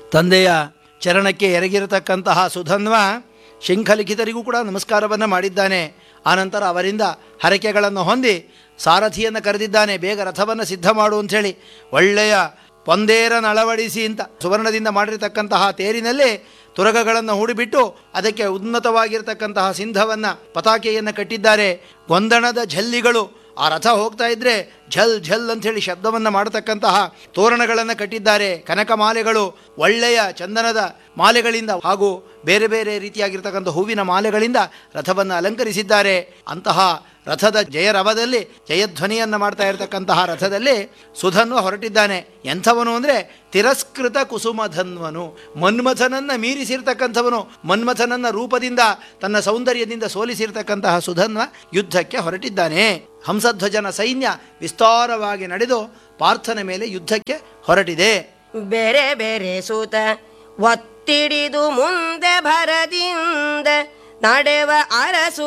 ತಂದೆಯ ಚರಣಕ್ಕೆ ಎರಗಿರತಕ್ಕಂತಹ ಸುಧನ್ವ ಶಂಖಲಿಖಿತರಿಗೂ ಕೂಡ ನಮಸ್ಕಾರವನ್ನು ಮಾಡಿದ್ದಾನೆ ಆನಂತರ ಅವರಿಂದ ಹರಕೆಗಳನ್ನು ಹೊಂದಿ ಸಾರಥಿಯನ್ನು ಕರೆದಿದ್ದಾನೆ ಬೇಗ ರಥವನ್ನು ಸಿದ್ಧ ಮಾಡು ಅಂಥೇಳಿ ಒಳ್ಳೆಯ ಪೊಂದೇರನ ಅಳವಡಿಸಿ ಅಂತ ಸುವರ್ಣದಿಂದ ಮಾಡಿರತಕ್ಕಂತಹ ತೇರಿನಲ್ಲಿ ತುರಗಗಳನ್ನು ಹೂಡಿಬಿಟ್ಟು ಅದಕ್ಕೆ ಉನ್ನತವಾಗಿರತಕ್ಕಂತಹ ಸಿಂಧವನ್ನು ಪತಾಕೆಯನ್ನು ಕಟ್ಟಿದ್ದಾರೆ ಗೊಂದಣದ ಝಲ್ಲಿಗಳು ಆ ರಥ ಹೋಗ್ತಾ ಇದ್ರೆ ಝಲ್ ಝಲ್ ಅಂಥೇಳಿ ಶಬ್ದವನ್ನು ಮಾಡತಕ್ಕಂತಹ ತೋರಣಗಳನ್ನು ಕಟ್ಟಿದ್ದಾರೆ ಕನಕ ಮಾಲೆಗಳು ಒಳ್ಳೆಯ ಚಂದನದ ಮಾಲೆಗಳಿಂದ ಹಾಗೂ ಬೇರೆ ಬೇರೆ ರೀತಿಯಾಗಿರ್ತಕ್ಕಂಥ ಹೂವಿನ ಮಾಲೆಗಳಿಂದ ರಥವನ್ನು ಅಲಂಕರಿಸಿದ್ದಾರೆ ಅಂತಹ ರಥದ ಜಯರವದಲ್ಲಿ ಜಯಧ್ವನಿಯನ್ನು ಮಾಡ್ತಾ ಇರತಕ್ಕಂತಹ ರಥದಲ್ಲಿ ಸುಧನ್ವ ಹೊರಟಿದ್ದಾನೆ ಎಂಥವನು ಅಂದರೆ ತಿರಸ್ಕೃತ ಕುಸುಮಧನ್ವನು ಮನ್ಮಥನನ್ನು ಮೀರಿಸಿರ್ತಕ್ಕಂಥವನು ಮನ್ಮಥನನ್ನ ರೂಪದಿಂದ ತನ್ನ ಸೌಂದರ್ಯದಿಂದ ಸೋಲಿಸಿರ್ತಕ್ಕಂತಹ ಸುಧನ್ವ ಯುದ್ಧಕ್ಕೆ ಹೊರಟಿದ್ದಾನೆ ಹಂಸಧ್ವಜನ ಸೈನ್ಯ ವಿಸ್ತಾರವಾಗಿ ನಡೆದು ಪಾರ್ಥನ ಮೇಲೆ ಯುದ್ಧಕ್ಕೆ ಹೊರಟಿದೆ ಬೇರೆ ಬೇರೆ ಸೂತ ಒತ್ತಿಡಿದು ಮುಂದೆ ಭರದಿಂದ ನಡೆವ ಅರಸು